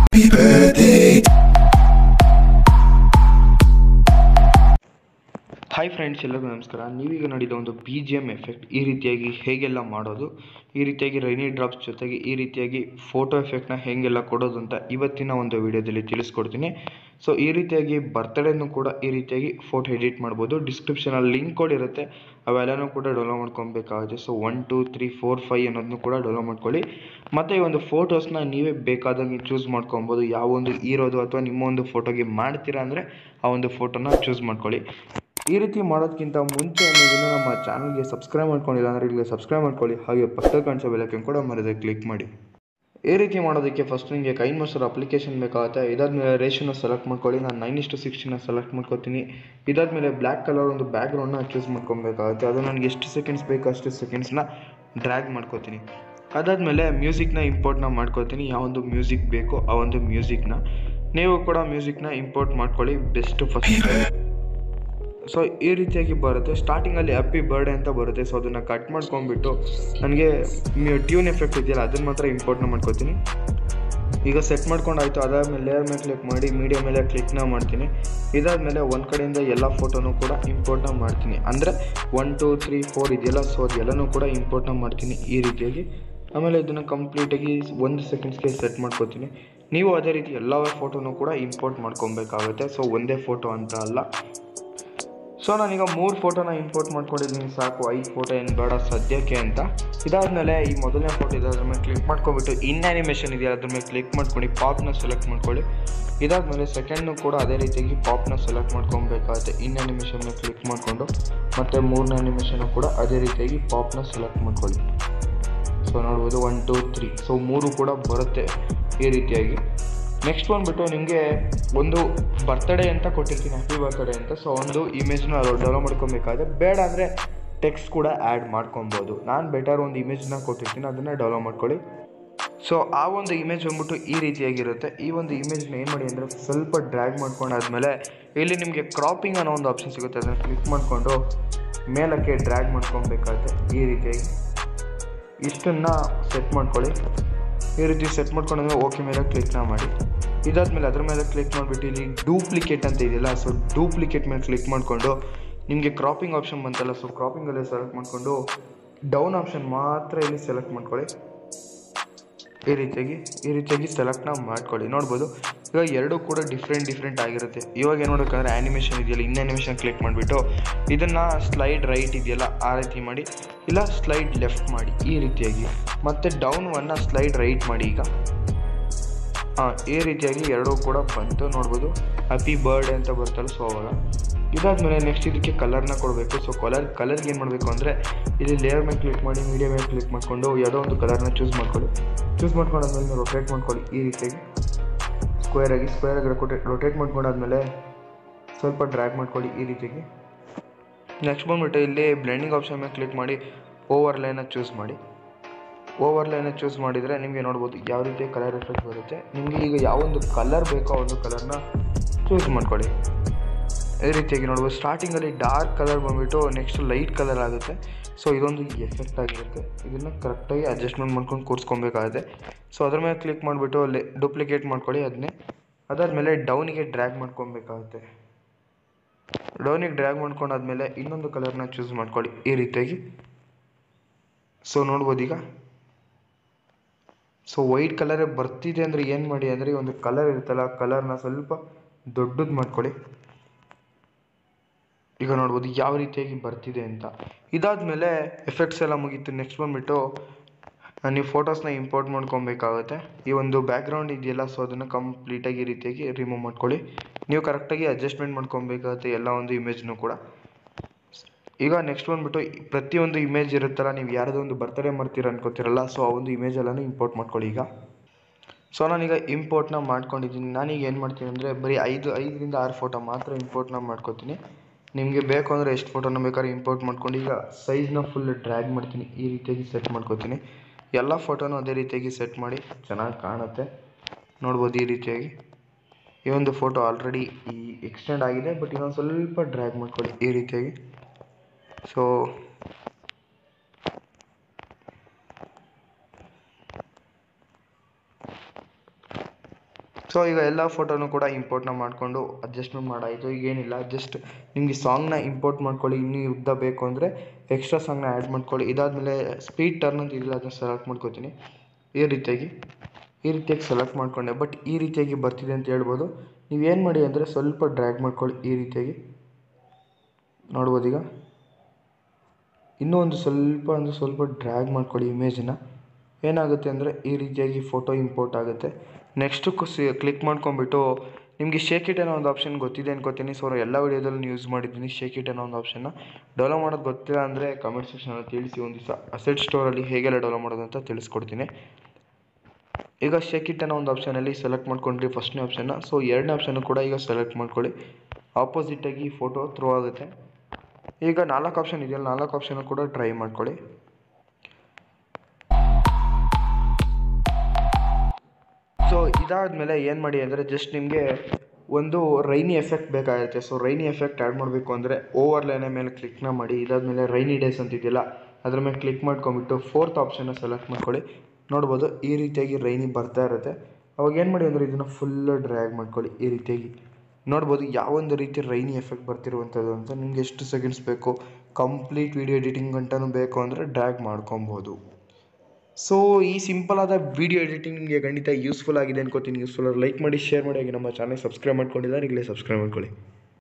hi friends ಎಲ್ಲರಿಗೂ ನಮಸ್ಕಾರ ನೀವೀಗ ನೋಡಿದ ಒಂದು ಬಿ ಜಿ ಎಮ್ ಎಫೆಕ್ಟ್ ಈ ರೀತಿಯಾಗಿ ಹೇಗೆಲ್ಲ ಮಾಡೋದು ಈ ರೀತಿಯಾಗಿ ರೈನಿ ಡ್ರಾಪ್ಸ್ ಜೊತೆಗೆ ಈ ರೀತಿಯಾಗಿ ಫೋಟೋ ಎಫೆಕ್ಟ್ನ ಹೇಗೆಲ್ಲ ಕೊಡೋದು ಅಂತ ಇವತ್ತಿನ ಒಂದು ವಿಡಿಯೋದಲ್ಲಿ ತಿಳಿಸ್ಕೊಡ್ತೀನಿ ಸೊ ಈ ರೀತಿಯಾಗಿ ಬರ್ತ್ಡೇನು ಕೂಡ ಈ ರೀತಿಯಾಗಿ ಫೋಟೋ ಎಡಿಟ್ ಮಾಡ್ಬೋದು ಡಿಸ್ಕ್ರಿಪ್ಷನಲ್ಲಿ ಲಿಂಕ್ ಕೂಡ ಇರುತ್ತೆ ಅವೆಲ್ಲನೂ ಕೂಡ ಡೌನ್ಲೋಡ್ ಮಾಡ್ಕೊಬೇಕಾಗುತ್ತೆ so one two three four five ಅನ್ನೋದನ್ನು ಕೂಡ ಡೌನ್ಲೋಡ್ ಮಾಡ್ಕೊಳ್ಳಿ ಮತ್ತು ಈ ಒಂದು ಫೋಟೋಸ್ನ ನೀವೇ ಬೇಕಾದಂಗೆ ಚೂಸ್ ಮಾಡ್ಕೊಬೋದು ಯಾವ ಒಂದು ಹೀರೋದು ಅಥವಾ ನಿಮ್ಮ ಒಂದು ಫೋಟೋಗೆ ಮಾಡ್ತೀರಾ ಅಂದರೆ ಆ ಒಂದು ಫೋಟೋನ ಚೂಸ್ ಮಾಡ್ಕೊಳ್ಳಿ ಈ ರೀತಿ ಮಾಡೋದಕ್ಕಿಂತ ಮುಂಚೆ ನೀವು ಇನ್ನೂ ನಮ್ಮ ಚಾನಲ್ಗೆ ಸಬ್ಸ್ಕ್ರೈಬ್ ಮಾಡ್ಕೊಂಡಿಲ್ಲ ಅಂದರೆ ಇಲ್ಲಿ ಸಬ್ಸ್ಕ್ರೈಬ್ ಮಾಡ್ಕೊಳ್ಳಿ ಹಾಗೆ ಪಕ್ಕದಲ್ಲಿ ಕಾಣಿಸೋ ಬೆಲೈಕನ್ ಕೂಡ ಮರದೆ ಕ್ಲಿಕ್ ಮಾಡಿ ಈ ರೀತಿ ಮಾಡೋದಕ್ಕೆ ಫಸ್ಟ್ ನಿಮಗೆ ಕೈನ್ ಮಾಸ್ಟರ್ ಅಪ್ಲಿಕೇಶನ್ ಬೇಕಾಗುತ್ತೆ ಇದಾದ್ಮೇಲೆ ರೇಷನ್ನ ಸೆಲೆಕ್ಟ್ ಮಾಡ್ಕೊಳ್ಳಿ ನಾನು ನೈನ್ ಇಷ್ಟು ಸಿಕ್ಸ್ಟಿನ ಸೆಲೆಕ್ಟ್ ಮಾಡ್ಕೊತೀನಿ ಇದಾದ್ಮೇಲೆ ಬ್ಲ್ಯಾಕ್ ಕಲರ್ ಒಂದು ಬ್ಯಾಕ್ಗ್ರೌಂಡ್ನ ಚೂಸ್ ಮಾಡ್ಕೊಬೇಕಾಗುತ್ತೆ ಅದು ನನಗೆ ಎಷ್ಟು ಸೆಕೆಂಡ್ಸ್ ಬೇಕು ಅಷ್ಟು ಸೆಕೆಂಡ್ಸ್ನ ಡ್ರ್ಯಾಗ್ ಮಾಡ್ಕೋತೀನಿ ಅದಾದಮೇಲೆ ಮ್ಯೂಸಿಕ್ನ ಇಂಪೋರ್ಟ್ನ ಮಾಡ್ಕೋತೀನಿ ಯಾವೊಂದು ಮ್ಯೂಸಿಕ್ ಬೇಕೋ ಆ ಒಂದು ಮ್ಯೂಸಿಕ್ನ ನೀವು ಕೂಡ ಮ್ಯೂಸಿಕ್ನ ಇಂಪೋರ್ಟ್ ಮಾಡ್ಕೊಳ್ಳಿ ಬೆಸ್ಟ್ ಫಸ್ಟ್ ಸೊ ಈ ರೀತಿಯಾಗಿ ಬರುತ್ತೆ ಸ್ಟಾರ್ಟಿಂಗಲ್ಲಿ ಹ್ಯಾಪಿ ಬರ್ಡೇ ಅಂತ ಬರುತ್ತೆ ಸೊ ಅದನ್ನು ಕಟ್ ಮಾಡ್ಕೊಂಡ್ಬಿಟ್ಟು ನನಗೆ ಟ್ಯೂನ್ ಎಫೆಕ್ಟ್ ಇದೆಯಲ್ಲ ಅದನ್ನು ಮಾತ್ರ ಇಂಪೋರ್ಟ್ನ ಮಾಡ್ಕೋತೀನಿ ಈಗ ಸೆಟ್ ಮಾಡ್ಕೊಂಡಾಯ್ತು ಅದಾದಮೇಲೆ ಲೇಯರ್ ಮೇಲೆ ಕ್ಲಿಕ್ ಮಾಡಿ ಮೀಡಿಯಾ ಮೇಲೆ ಕ್ಲಿಕ್ನ ಮಾಡ್ತೀನಿ ಇದಾದಮೇಲೆ ಒಂದು ಕಡೆಯಿಂದ ಎಲ್ಲ ಫೋಟೋನು ಕೂಡ ಇಂಪೋರ್ಟ್ನ ಮಾಡ್ತೀನಿ ಅಂದರೆ ಒನ್ ಟೂ ತ್ರೀ ಫೋರ್ ಇದೆಯಲ್ಲ ಸೊ ಅದೆಲ್ಲನೂ ಕೂಡ ಇಂಪೋರ್ಟ್ನ ಮಾಡ್ತೀನಿ ಈ ರೀತಿಯಾಗಿ ಆಮೇಲೆ ಇದನ್ನು ಕಂಪ್ಲೀಟಾಗಿ ಒಂದು ಸೆಕೆಂಡ್ಸ್ಗೆ ಸೆಟ್ ಮಾಡ್ಕೋತೀನಿ ನೀವು ಅದೇ ರೀತಿ ಎಲ್ಲ ಫೋಟೋನು ಕೂಡ ಇಂಪೋರ್ಟ್ ಮಾಡ್ಕೊಬೇಕಾಗುತ್ತೆ ಸೊ ಒಂದೇ ಫೋಟೋ ಅಂತ ಅಲ್ಲ ಸೊ ನಾನೀಗ ಮೂರು ಫೋಟೋನ ಇಂಪೋರ್ಟ್ ಮಾಡ್ಕೊಂಡಿದ್ದೀನಿ ಸಾಕು ಐದು ಫೋಟೋ ಏನು ಬೇಡ ಸದ್ಯಕ್ಕೆ ಅಂತ ಇದಾದಮೇಲೆ ಈ ಮೊದಲನೇ ಫೋಟೋ ಇದೆ ಅದ್ರ ಮೇಲೆ ಕ್ಲಿಕ್ ಮಾಡ್ಕೊಬಿಟ್ಟು ಇನ್ ಆ್ಯನಿಮೇಷನ್ ಇದೆಯಲ್ಲ ಅದ್ರ ಮೇಲೆ ಕ್ಲಿಕ್ ಮಾಡ್ಕೊಂಡು ಪಾಪ್ನ ಸೆಲೆಕ್ಟ್ ಮಾಡ್ಕೊಳ್ಳಿ ಇದಾದಮೇಲೆ ಸೆಕೆಂಡ್ನು ಕೂಡ ಅದೇ ರೀತಿಯಾಗಿ ಪಾಪ್ನ ಸೆಲೆಕ್ಟ್ ಮಾಡ್ಕೊಬೇಕಾಗುತ್ತೆ ಇನ್ ಆ್ಯನಿಮೇಷನ್ ಮೇಲೆ ಕ್ಲಿಕ್ ಮಾಡಿಕೊಂಡು ಮತ್ತು ಮೂರನೇ ಆ್ಯನಿಮೇಷನು ಕೂಡ ಅದೇ ರೀತಿಯಾಗಿ ಪಾಪ್ನ ಸೆಲೆಕ್ಟ್ ಮಾಡ್ಕೊಳ್ಳಿ ಸೊ ನೋಡ್ಬೋದು ಒನ್ ಟೂ ತ್ರೀ ಸೊ ಮೂರು ಕೂಡ ಬರುತ್ತೆ ಈ ರೀತಿಯಾಗಿ ನೆಕ್ಸ್ಟ್ ಬಂದುಬಿಟ್ಟು ನಿಮಗೆ ಒಂದು ಬರ್ತ್ಡೇ ಅಂತ ಕೊಟ್ಟಿರ್ತೀನಿ ಹ್ಯಾಪಿ ಬರ್ತ್ಡೇ ಅಂತ ಸೊ ಒಂದು ಇಮೇಜ್ನ ಡೌನ್ಲೋಡ್ ಮಾಡ್ಕೊಬೇಕಾದ್ರೆ ಬೇಡ ಅಂದರೆ ಟೆಕ್ಸ್ಟ್ ಕೂಡ ಆ್ಯಡ್ ಮಾಡ್ಕೊಬೋದು ನಾನು ಬೆಟರ್ ಒಂದು ಇಮೇಜ್ನ ಕೊಟ್ಟಿರ್ತೀನಿ ಅದನ್ನು ಡೌನ್ಲೋಡ್ ಮಾಡ್ಕೊಳ್ಳಿ ಸೊ ಆ ಒಂದು ಇಮೇಜ್ ಬಂದ್ಬಿಟ್ಟು ಈ ರೀತಿಯಾಗಿರುತ್ತೆ ಈ ಒಂದು ಇಮೇಜ್ನ ಏನು ಮಾಡಿ ಅಂದರೆ ಸ್ವಲ್ಪ ಡ್ರ್ಯಾಗ್ ಮಾಡ್ಕೊಂಡಾದ್ಮೇಲೆ ಇಲ್ಲಿ ನಿಮಗೆ ಕ್ರಾಪಿಂಗ್ ಅನ್ನೋ ಒಂದು ಆಪ್ಷನ್ ಸಿಗುತ್ತೆ ಅದನ್ನು ಕ್ಲಿಕ್ ಮಾಡಿಕೊಂಡು ಮೇಲಕ್ಕೆ ಡ್ರ್ಯಾಗ್ ಮಾಡ್ಕೊಬೇಕಾಗುತ್ತೆ ಈ ರೀತಿಯಾಗಿ ಇಷ್ಟನ್ನು ಸೆಟ್ ಮಾಡ್ಕೊಳ್ಳಿ ಈ ರೀತಿ ಸೆಟ್ ಮಾಡ್ಕೊಂಡ್ರೆ ಓಕೆ ಮೇಲೆ ಕ್ಲಿಕ್ನ ಮಾಡಿ ಇದಾದ್ಮೇಲೆ ಅದ್ರ ಮೇಲೆ ಕ್ಲಿಕ್ ಮಾಡಿಬಿಟ್ಟು ಇಲ್ಲಿ ಡೂಪ್ಲಿಕೇಟ್ ಅಂತ ಇದೆಯಲ್ಲ ಸೊ ಡೂಪ್ಲಿಕೇಟ್ ಮೇಲೆ ಕ್ಲಿಕ್ ಮಾಡಿಕೊಂಡು ನಿಮಗೆ ಕ್ರಾಪಿಂಗ್ ಆಪ್ಷನ್ ಬಂತಲ್ಲ ಸೊ ಕ್ರಾಪಿಂಗಲ್ಲೇ ಸೆಲೆಕ್ಟ್ ಮಾಡಿಕೊಂಡು ಡೌನ್ ಆಪ್ಷನ್ ಮಾತ್ರ ಇಲ್ಲಿ ಸೆಲೆಕ್ಟ್ ಮಾಡ್ಕೊಳ್ಳಿ ಈ ರೀತಿಯಾಗಿ ಈ ರೀತಿಯಾಗಿ ಸೆಲೆಕ್ಟ್ನ ಮಾಡ್ಕೊಳ್ಳಿ ನೋಡ್ಬೋದು ಇವಾಗ ಎರಡೂ ಕೂಡ ಡಿಫ್ರೆಂಟ್ ಡಿಫ್ರೆಂಟ್ ಆಗಿರುತ್ತೆ ಇವಾಗ ಏನು ಮಾಡಬೇಕಂದ್ರೆ ಆ್ಯನಿಮೇಷನ್ ಇದೆಯಲ್ಲ ಇನ್ ಆ್ಯನಿಮೇಷನ್ ಕ್ಲಿಕ್ ಮಾಡಿಬಿಟ್ಟು ಇದನ್ನು ಸ್ಲೈಡ್ ರೈಟ್ ಇದೆಯಲ್ಲ ಆ ರೀತಿ ಮಾಡಿ ಇಲ್ಲ ಸ್ಲೈಡ್ ಲೆಫ್ಟ್ ಮಾಡಿ ಈ ರೀತಿಯಾಗಿ ಮತ್ತು ಡೌನ್ ಒನ್ನ ಸ್ಲೈಡ್ ರೈಟ್ ಮಾಡಿ ಈಗ ಹಾಂ ಈ ರೀತಿಯಾಗಿ ಎರಡೂ ಕೂಡ ಬಂತು ನೋಡ್ಬೋದು ಹ್ಯಾಪಿ ಬರ್ಡೇ ಅಂತ ಬರ್ತಲ್ಲ ಸೊ ಅವಾಗ ಇದಾದಮೇಲೆ ನೆಕ್ಸ್ಟ್ ಇದಕ್ಕೆ ಕಲರ್ನ ಕೊಡಬೇಕು ಸೊ ಕಲರ್ ಕಲರ್ಗೆ ಏನು ಮಾಡಬೇಕು ಅಂದರೆ ಇಲ್ಲಿ ಲೇಯರ್ ಮೇಲೆ ಕ್ಲಿಕ್ ಮಾಡಿ ಮೀಡಿಯಾ ಮೇಲೆ ಕ್ಲಿಕ್ ಮಾಡಿಕೊಂಡು ಯಾವುದೋ ಒಂದು ಕಲರ್ನ ಚೂಸ್ ಮಾಡ್ಕೊಳ್ಳಿ ಚೂಸ್ ಮಾಡ್ಕೊಂಡಾದ್ಮೇಲೆ ರೊಟೇಟ್ ಮಾಡ್ಕೊಳ್ಳಿ ಈ ರೀತಿಯಾಗಿ ಸ್ಕ್ವೇರ್ ಆಗಿ ಸ್ಕ್ವೇರ್ ಆಗಿ ರೊಟೇಟ್ ರೊಟೇಟ್ ಮಾಡ್ಕೊಂಡಾದ್ಮೇಲೆ ಸ್ವಲ್ಪ ಡ್ರ್ಯಾಗ್ ಮಾಡ್ಕೊಳ್ಳಿ ಈ ರೀತಿಯಾಗಿ ನೆಕ್ಸ್ಟ್ ಬಂದ್ಬಿಟ್ಟು ಇಲ್ಲಿ ಬ್ಲೆಂಡಿಂಗ್ ಆಪ್ಷನ್ ಮೇಲೆ ಕ್ಲಿಕ್ ಮಾಡಿ ಓವರ್ ಲೈನ ಚೂಸ್ ಮಾಡಿ ಓವರ್ ಲೈನ ಚೂಸ್ ಮಾಡಿದರೆ ನಿಮಗೆ ನೋಡ್ಬೋದು ಯಾವ ರೀತಿ ಕಲರ್ ಎಫೆಕ್ಟ್ ಬರುತ್ತೆ ನಿಮಗೆ ಈಗ ಯಾವೊಂದು ಕಲರ್ ಬೇಕೋ ಆ ಒಂದು ಕಲರ್ನ ಚೂಸ್ ಮಾಡ್ಕೊಳ್ಳಿ ಈ ರೀತಿಯಾಗಿ ನೋಡ್ಬೋದು ಸ್ಟಾರ್ಟಿಂಗಲ್ಲಿ ಡಾರ್ಕ್ ಕಲರ್ ಬಂದುಬಿಟ್ಟು ನೆಕ್ಸ್ಟ್ ಲೈಟ್ ಕಲರ್ ಆಗುತ್ತೆ ಸೊ ಇದೊಂದು ಎಫೆಕ್ಟ್ ಆಗಿರುತ್ತೆ ಇದನ್ನು ಕರೆಕ್ಟಾಗಿ ಅಡ್ಜಸ್ಟ್ಮೆಂಟ್ ಮಾಡ್ಕೊಂಡು ಕೂರಿಸ್ಕೊಬೇಕಾಗುತ್ತೆ ಸೊ ಅದ್ರ ಮೇಲೆ ಕ್ಲಿಕ್ ಮಾಡಿಬಿಟ್ಟು ಲೆ ಡೂಪ್ಲಿಕೇಟ್ ಮಾಡ್ಕೊಳ್ಳಿ ಅದನ್ನೇ ಅದಾದಮೇಲೆ ಡೌನಿಗೆ ಡ್ರ್ಯಾಗ್ ಮಾಡ್ಕೊಬೇಕಾಗುತ್ತೆ ಡೌನಿಗೆ ಡ್ರ್ಯಾಗ್ ಮಾಡ್ಕೊಂಡಾದ್ಮೇಲೆ ಇನ್ನೊಂದು ಕಲರ್ನ ಚೂಸ್ ಮಾಡ್ಕೊಳ್ಳಿ ಈ ರೀತಿಯಾಗಿ ಸೊ ನೋಡ್ಬೋದು ಈಗ ಸೊ ವೈಟ್ ಕಲರೇ ಬರ್ತಿದೆ ಅಂದರೆ ಏನು ಮಾಡಿ ಅಂದರೆ ಒಂದು ಕಲರ್ ಇರುತ್ತಲ್ಲ ಕಲರ್ನ ಸ್ವಲ್ಪ ದೊಡ್ಡದು ಮಾಡ್ಕೊಳ್ಳಿ ಈಗ ನೋಡ್ಬೋದು ಯಾವ ರೀತಿಯಾಗಿ ಬರ್ತಿದೆ ಅಂತ ಇದಾದಮೇಲೆ ಎಫೆಕ್ಟ್ಸ್ ಎಲ್ಲ ಮುಗೀತು ನೆಕ್ಸ್ಟ್ ಬಂದುಬಿಟ್ಟು ನೀವು ಫೋಟೋಸ್ನ ಇಂಪೋರ್ಟ್ ಮಾಡ್ಕೊಬೇಕಾಗುತ್ತೆ ಈ ಒಂದು ಬ್ಯಾಕ್ಗ್ರೌಂಡ್ ಇದೆಯಲ್ಲ ಸೊ ಅದನ್ನು ಕಂಪ್ಲೀಟಾಗಿ ಈ ರೀತಿಯಾಗಿ ರಿಮೂವ್ ಮಾಡ್ಕೊಳ್ಳಿ ನೀವು ಕರೆಕ್ಟಾಗಿ ಅಡ್ಜಸ್ಟ್ಮೆಂಟ್ ಮಾಡ್ಕೊಬೇಕಾಗುತ್ತೆ ಎಲ್ಲ ಒಂದು ಇಮೇಜ್ನು ಕೂಡ ಈಗ ನೆಕ್ಸ್ಟ್ ಬಂದುಬಿಟ್ಟು ಪ್ರತಿಯೊಂದು ಇಮೇಜ್ ಇರುತ್ತಲ್ಲ ನೀವು ಯಾರದೋ ಒಂದು ಬರ್ತಡೇ ಮಾಡ್ತೀರ ಅನ್ಕೋತಿರಲ್ಲ ಸೊ ಆ ಒಂದು ಇಮೇಜ್ ಎಲ್ಲನೂ ಇಂಪೋರ್ಟ್ ಮಾಡ್ಕೊಳ್ಳಿ ಈಗ ಸೊ ನಾನೀಗ ಇಂಪೋರ್ಟ್ನ ಮಾಡ್ಕೊಂಡಿದ್ದೀನಿ ನಾನೀಗ ಏನು ಮಾಡ್ತೀನಿ ಅಂದರೆ ಬರೀ ಐದು ಐದರಿಂದ ಆರು ಫೋಟೋ ಮಾತ್ರ ಇಂಪೋರ್ಟ್ನ ಮಾಡ್ಕೊತೀನಿ ನಿಮಗೆ ಬೇಕು ಅಂದರೆ ಎಷ್ಟು ಫೋಟೋನ ಬೇಕಾದ್ರೆ ಇಂಪೋರ್ಟ್ ಮಾಡ್ಕೊಂಡು ಈಗ ಸೈಜ್ನ ಫುಲ್ ಡ್ರ್ಯಾಗ್ ಮಾಡ್ತೀನಿ ಈ ರೀತಿಯಾಗಿ ಸೆಟ್ ಮಾಡ್ಕೊತೀನಿ ಎಲ್ಲ ಫೋಟೋನು ಅದೇ ರೀತಿಯಾಗಿ ಸೆಟ್ ಮಾಡಿ ಚೆನ್ನಾಗಿ ಕಾಣುತ್ತೆ ನೋಡ್ಬೋದು ಈ ರೀತಿಯಾಗಿ ಈ ಒಂದು ಫೋಟೋ ಆಲ್ರೆಡಿ ಈ ಎಕ್ಸ್ಟೆಂಡ್ ಆಗಿದೆ ಬಟ್ ಇನ್ನೊಂದು ಸ್ವಲ್ಪ ಡ್ರ್ಯಾಗ್ ಮಾಡ್ಕೊಳ್ಳಿ ಈ ರೀತಿಯಾಗಿ ಸೊ ಸೊ ಈಗ ಎಲ್ಲ ಫೋಟೋನು ಕೂಡ ಇಂಪೋರ್ಟ್ನ ಮಾಡಿಕೊಂಡು ಅಡ್ಜಸ್ಟ್ಮೆಂಟ್ ಮಾಡಾಯಿತು ಈಗ ಏನಿಲ್ಲ ಜಸ್ಟ್ ನಿಮಗೆ ಸಾಂಗ್ನ ಇಂಪೋರ್ಟ್ ಮಾಡ್ಕೊಳ್ಳಿ ಇನ್ನೂ ಉದ್ದ ಬೇಕು ಅಂದರೆ ಎಕ್ಸ್ಟ್ರಾ ಸಾಂಗ್ನ ಆ್ಯಡ್ ಮಾಡ್ಕೊಳ್ಳಿ ಇದಾದಮೇಲೆ ಸ್ಪೀಡ್ ಟರ್ನ್ ಅಂತ ಇಲ್ಲ ಅದನ್ನ ಸೆಲೆಕ್ಟ್ ಮಾಡ್ಕೋತೀನಿ ಈ ರೀತಿಯಾಗಿ ಈ ರೀತಿಯಾಗಿ ಸೆಲೆಕ್ಟ್ ಮಾಡ್ಕೊಂಡೆ ಬಟ್ ಈ ರೀತಿಯಾಗಿ ಬರ್ತಿದೆ ಅಂತ ಹೇಳ್ಬೋದು ನೀವೇನು ಮಾಡಿ ಅಂದರೆ ಸ್ವಲ್ಪ ಡ್ರ್ಯಾಗ್ ಮಾಡ್ಕೊಳ್ಳಿ ಈ ರೀತಿಯಾಗಿ ನೋಡ್ಬೋದು ಈಗ ಇನ್ನೂ ಒಂದು ಸ್ವಲ್ಪ ಅಂದರೆ ಸ್ವಲ್ಪ ಡ್ರ್ಯಾಗ್ ಮಾಡ್ಕೊಳ್ಳಿ ಇಮೇಜನ್ನ ಏನಾಗುತ್ತೆ ಅಂದರೆ ಈ ರೀತಿಯಾಗಿ ಫೋಟೋ ಇಂಪೋರ್ಟ್ ಆಗುತ್ತೆ ನೆಕ್ಸ್ಟು ಕುಸಿ ಕ್ಲಿಕ್ ಮಾಡ್ಕೊಂಬಿಟ್ಟು ನಿಮಗೆ ಶೇಕ್ ಇಟ್ ಅನ್ನೋ ಒಂದು ಆಪ್ಷನ್ ಗೊತ್ತಿದೆ ಅನ್ಕೋತೀನಿ ಸೊ ಎಲ್ಲ ವೀಡಿಯೋದಲ್ಲಿ ಯೂಸ್ ಮಾಡಿದ್ದೀನಿ ಶೇಕ್ ಇಟ್ ಅನ್ನೋ ಒಂದು ಆಪ್ಷನ್ನ ಡೆವಲಪ್ ಮಾಡೋದು ಗೊತ್ತಿಲ್ಲ ಅಂದರೆ ಕಮೆಂಟ್ ಸೆಕ್ಷನಲ್ಲಿ ತಿಳಿಸಿ ಒಂದು ದಿವಸ ಅಸೆಟ್ ಸ್ಟೋರಲ್ಲಿ ಹೇಗೆಲ್ಲ ಡೆವಲಪ್ ಮಾಡೋದು ಅಂತ ತಿಳಿಸ್ಕೊಡ್ತೀನಿ ಈಗ ಶೇಕ್ ಇಟ್ ಅನ್ನೋ ಒಂದು ಆಪ್ಷನಲ್ಲಿ ಸೆಲೆಕ್ಟ್ ಮಾಡ್ಕೊಂಡ್ರಿ ಫಸ್ಟ್ನೇ ಆಪ್ಷನ್ನ ಸೊ ಎರಡನೇ ಆಪ್ಷನ್ನು ಕೂಡ ಈಗ ಸೆಲೆಕ್ಟ್ ಮಾಡ್ಕೊಳ್ಳಿ ಆಪೋಸಿಟಾಗಿ ಫೋಟೋ ಥ್ರೋ ಆಗುತ್ತೆ ಈಗ ನಾಲ್ಕು ಆಪ್ಷನ್ ಇದೆಯಲ್ಲ ನಾಲ್ಕು ಆಪ್ಷನ್ ಕೂಡ ಟ್ರೈ ಮಾಡ್ಕೊಳ್ಳಿ ಸೊ ಇದಾದಮೇಲೆ ಏನು ಮಾಡಿ ಅಂದರೆ ಜಸ್ಟ್ ನಿಮಗೆ ಒಂದು ರೈನಿ ಎಫೆಕ್ಟ್ ಬೇಕಾಗುತ್ತೆ ಸೊ ರೈನಿ ಎಫೆಕ್ಟ್ ಆ್ಯಡ್ ಮಾಡಬೇಕು ಅಂದರೆ ಓವರ್ಲೈನ ಮೇಲೆ ಕ್ಲಿಕ್ನ ಮಾಡಿ ಇದಾದಮೇಲೆ ರೈನಿ ಡೇಸ್ ಅಂತಿದೆಯಲ್ಲ ಅದ್ರ ಮೇಲೆ ಕ್ಲಿಕ್ ಮಾಡ್ಕೊಂಬಿಟ್ಟು ಫೋರ್ತ್ ಆಪ್ಷನ್ನ ಸೆಲೆಕ್ಟ್ ಮಾಡ್ಕೊಳ್ಳಿ ನೋಡ್ಬೋದು ಈ ರೀತಿಯಾಗಿ ರೈನಿ ಬರ್ತಾ ಇರುತ್ತೆ ಅವಾಗ ಏನು ಮಾಡಿ ಅಂದರೆ ಇದನ್ನು ಫುಲ್ಲು ಡ್ರ್ಯಾಗ್ ಮಾಡ್ಕೊಳ್ಳಿ ಈ ರೀತಿಯಾಗಿ ನೋಡ್ಬೋದು ಯಾವೊಂದು ರೀತಿ ರೈನಿ ಎಫೆಕ್ಟ್ ಬರ್ತಿರುವಂಥದ್ದು ಅಂತ ನಿಮ್ಗೆ ಎಷ್ಟು ಸೆಕೆಂಡ್ಸ್ ಬೇಕು ಕಂಪ್ಲೀಟ್ ವೀಡಿಯೋ ಎಡಿಟಿಂಗ್ ಗಂಟನೂ ಬೇಕು ಅಂದರೆ ಡ್ರ್ಯಾಗ್ ಮಾಡ್ಕೊಬೋದು ಸೊ ಈ ಸಿಂಪಲ್ ಆದ ವಿಡಿಯೋ ಎಡಿಟಿಂಗ್ ನಿಮಗೆ ಖಂಡಿತ ಯೂಸ್ಫುಲ್ ಆಗಿದೆ ಅನ್ಕೋತೀನಿ ಯೂಸ್ಫುಲ್ ಲೈಕ್ ಮಾಡಿ ಶೇರ್ ಮಾಡಿ ಹಾಗೆ ನಮ್ಮ ಚಾನಲ್ ಸಬ್ಸ್ಕ್ರೈಬ್ ಮಾಡ್ಕೊಂಡಿಲ್ಲ ಈಗಲೇ ಸಬ್ಸ್ಕ್ರೈಬ್ ಮಾಡ್ಕೊಳ್ಳಿ